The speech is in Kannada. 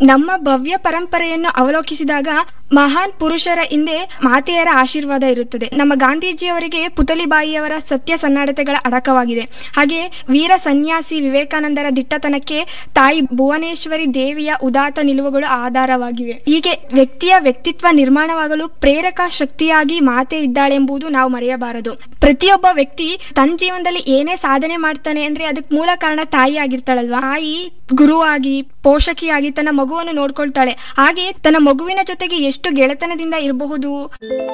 ನಮ್ಮ ಭವ್ಯ ಪರಂಪರೆಯನ್ನು ಅವಲೋಕಿಸಿದಾಗ ಮಹಾನ್ ಪುರುಷರ ಹಿಂದೆ ಮಾತೆಯರ ಆಶೀರ್ವಾದ ಇರುತ್ತದೆ ನಮ್ಮ ಗಾಂಧೀಜಿಯವರಿಗೆ ಪುತಲಿಬಾಯಿಯವರ ಸತ್ಯ ಸನ್ನಡತೆಗಳ ಅಡಕವಾಗಿದೆ ಹಾಗೆ ವೀರ ಸನ್ಯಾಸಿ ವಿವೇಕಾನಂದರ ದಿಟ್ಟತನಕ್ಕೆ ತಾಯಿ ಭುವನೇಶ್ವರಿ ದೇವಿಯ ಉದಾತ್ತ ನಿಲುವುಗಳು ಆಧಾರವಾಗಿವೆ ಹೀಗೆ ವ್ಯಕ್ತಿಯ ವ್ಯಕ್ತಿತ್ವ ನಿರ್ಮಾಣವಾಗಲು ಪ್ರೇರಕ ಶಕ್ತಿಯಾಗಿ ಮಾತೆ ಇದ್ದಾಳೆಂಬುದು ನಾವು ಮರೆಯಬಾರದು ಪ್ರತಿಯೊಬ್ಬ ವ್ಯಕ್ತಿ ತನ್ನ ಜೀವನದಲ್ಲಿ ಏನೇ ಸಾಧನೆ ಮಾಡ್ತಾನೆ ಅಂದ್ರೆ ಅದಕ್ಕೆ ಮೂಲ ಕಾರಣ ತಾಯಿ ಆಗಿರ್ತಾಳಲ್ವಾ ತಾಯಿ ಗುರುವಾಗಿ ಪೋಷಕಿಯಾಗಿ ತನ್ನ ಮಗುವನ್ನು ನೋಡ್ಕೊಳ್ತಾಳೆ ಹಾಗೆ ತನ್ನ ಮಗುವಿನ ಜೊತೆಗೆ ಎಷ್ಟು ಗೆಳೆತನದಿಂದ ಇರಬಹುದು